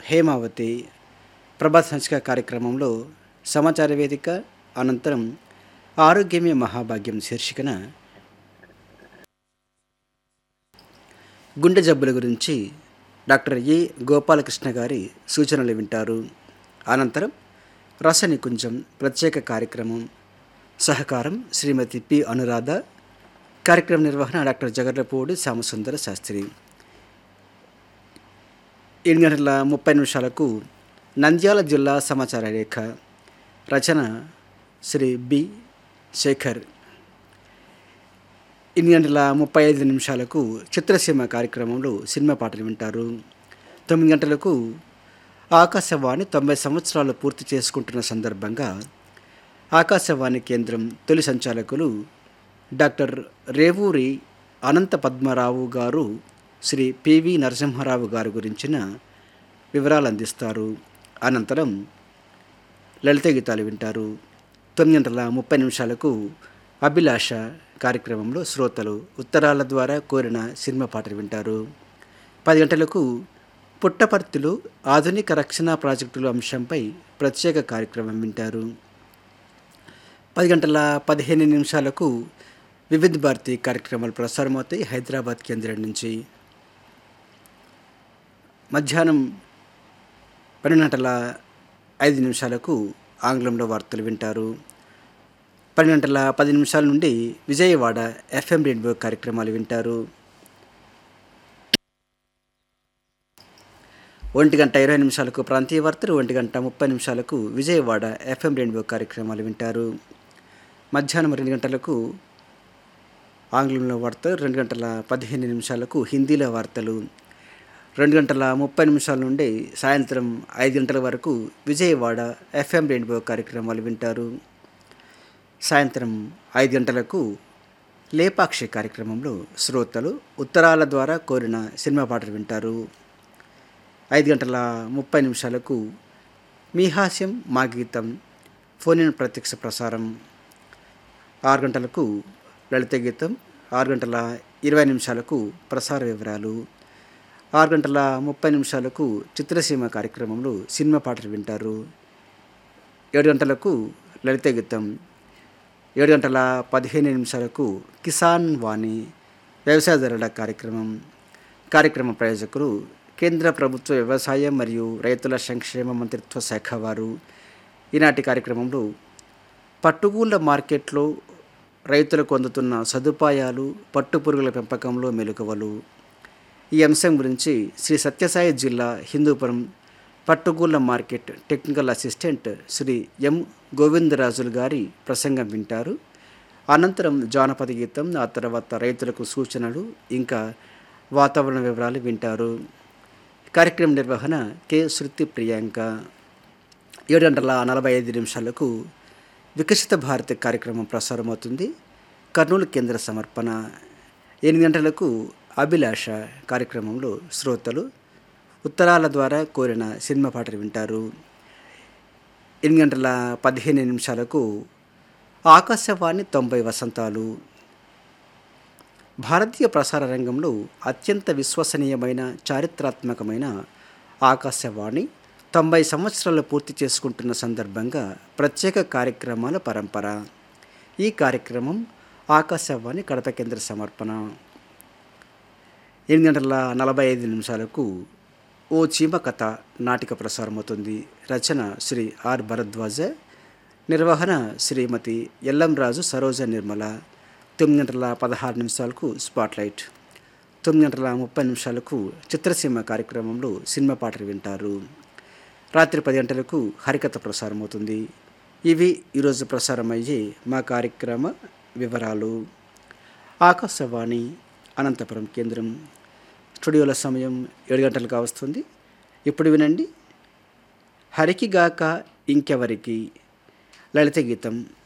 హేమావతి ప్రభాత్ సంచిక కార్యక్రమంలో సమాచార వేదిక అనంతరం ఆరోగ్యమే మహాభాగ్యం శీర్షికన గుండె జబ్బుల గురించి డాక్టర్ ఏ గోపాలకృష్ణ గారి సూచనలు వింటారు అనంతరం రసనికుంజం ప్రత్యేక కార్యక్రమం సహకారం శ్రీమతి పి అనురాధ కార్యక్రమ నిర్వహణ డాక్టర్ జగర్లపూడి శ్యామసుందర శాస్త్రి ఏడు గంటల ముప్పై నిమిషాలకు నంద్యాల జిల్లా సమాచార రేఖ రచన శ్రీ బి శేఖర్ ఎనిమిది గంటల ముప్పై ఐదు నిమిషాలకు చిత్రసీమ కార్యక్రమంలో సినిమా పాటలు వింటారు తొమ్మిది గంటలకు ఆకాశవాణి తొంభై సంవత్సరాలు పూర్తి చేసుకుంటున్న సందర్భంగా ఆకాశవాణి కేంద్రం తొలి సంచాలకులు డాక్టర్ రేవూరి అనంత పద్మరావు గారు శ్రీ పివి నరసింహారావు గారి గురించిన వివరాలు అందిస్తారు అనంతరం లలిత గీతాలు వింటారు తొమ్మిది గంటల ముప్పై నిమిషాలకు అభిలాష కార్యక్రమంలో శ్రోతలు ఉత్తరాల ద్వారా కోరిన సినిమా పాటలు వింటారు పది గంటలకు పుట్టపర్తిలో ఆధునిక రక్షణ ప్రాజెక్టుల అంశంపై ప్రత్యేక కార్యక్రమం వింటారు పది గంటల పదిహేను నిమిషాలకు వివిధ భారతి కార్యక్రమాలు ప్రసారమవుతాయి హైదరాబాద్ కేంద్రం నుంచి మధ్యాహ్నం పన్నెండు గంటల ఐదు నిమిషాలకు ఆంగ్లంలో వార్తలు వింటారు పన్నెండు గంటల పది నిమిషాల నుండి విజయవాడ ఎఫ్ఎం రెయిన్బో కార్యక్రమాలు వింటారు ఒంటి గంట ఇరవై నిమిషాలకు ప్రాంతీయ వార్తలు ఒంటి గంట ముప్పై నిమిషాలకు విజయవాడ ఎఫ్ఎం రెయిన్బో కార్యక్రమాలు వింటారు మధ్యాహ్నం రెండు గంటలకు ఆంగ్లంలో వార్తలు రెండు గంటల పదిహేను నిమిషాలకు హిందీలో వార్తలు రెండు గంటల ముప్పై నిమిషాల నుండి సాయంత్రం ఐదు గంటల వరకు విజయవాడ ఎఫ్ఎం రెయిన్బో కార్యక్రమాలు వింటారు సాయంత్రం ఐదు గంటలకు లేపాక్షి కార్యక్రమంలో శ్రోతలు ఉత్తరాల ద్వారా కోరిన సినిమా పాటలు వింటారు ఐదు గంటల ముప్పై నిమిషాలకు మీ హాస్యం మా గీతం ఫోన్ ఇన్ ప్రత్యక్ష ప్రసారం ఆరు గంటలకు లలిత గీతం ఆరు గంటల ఇరవై నిమిషాలకు ప్రసార వివరాలు ఆరు గంటల ముప్పై నిమిషాలకు చిత్రసీమ కార్యక్రమంలో సినిమా పాటలు వింటారు ఏడు గంటలకు లలిత గీతం ఏడు గంటల పదిహేను నిమిషాలకు కిసాన్ వాణి వ్యవసాయదారుల కార్యక్రమం కార్యక్రమ ప్రయోజకులు కేంద్ర ప్రభుత్వ వ్యవసాయ మరియు రైతుల సంక్షేమ మంత్రిత్వ శాఖ వారు ఈనాటి కార్యక్రమంలో పట్టుగూళ్ళ మార్కెట్లో రైతులకు అందుతున్న సదుపాయాలు పట్టుపురుగుల పెంపకంలో మెలకువలు ఈ అంశం గురించి శ్రీ సత్యసాయి జిల్లా హిందూపురం పట్టుగూళ్ళ market technical assistant Shri M Govindarajulu గారి ప్రసంగం వింటారు అనంతరం జానపద గీతం ఆ తర్వాత రైతులకు సూచనలు ఇంకా వాతావరణ వివరాలు వింటారు కార్యక్రమ నిర్వహణ కె శృతి ప్రియాంక ఏడు గంటల నలభై ఐదు నిమిషాలకు వికసిత భారత్ కార్యక్రమం ప్రసారమవుతుంది కర్నూలు కేంద్ర సమర్పణ ఎనిమిది గంటలకు అభిలాష కార్యక్రమంలో శ్రోతలు ఉత్తరాల ద్వారా కోరిన సినిమా పాటలు వింటారు ఎనిమిది గంటల పదిహేను నిమిషాలకు ఆకాశవాణి తొంభై వసంతాలు భారతీయ ప్రసార రంగంలో అత్యంత విశ్వసనీయమైన చారిత్రాత్మకమైన ఆకాశవాణి తొంభై సంవత్సరాలు పూర్తి చేసుకుంటున్న సందర్భంగా ప్రత్యేక కార్యక్రమాల పరంపర ఈ కార్యక్రమం ఆకాశవాణి కడప కేంద్ర సమర్పణ ఎనిమిది గంటల నలభై ఐదు నిమిషాలకు ఓ చీమ కథ నాటిక ప్రసారమవుతుంది రచన శ్రీ ఆర్ భరద్వాజ నిర్వహణ శ్రీమతి ఎల్లంరాజు సరోజ నిర్మల తొమ్మిది గంటల పదహారు నిమిషాలకు స్పాట్లైట్ తొమ్మిది గంటల ముప్పై నిమిషాలకు చిత్రసీమ కార్యక్రమంలో సినిమా పాటలు వింటారు రాత్రి పది గంటలకు హరికథ ప్రసారమవుతుంది ఇవి ఈరోజు ప్రసారమయ్యే మా కార్యక్రమ వివరాలు ఆకాశవాణి అనంతపురం కేంద్రం స్టూడియోల సమయం ఏడు గంటలుగా వస్తుంది ఇప్పుడు వినండి హరికిగాక ఇంకెవరికి లలిత గీతం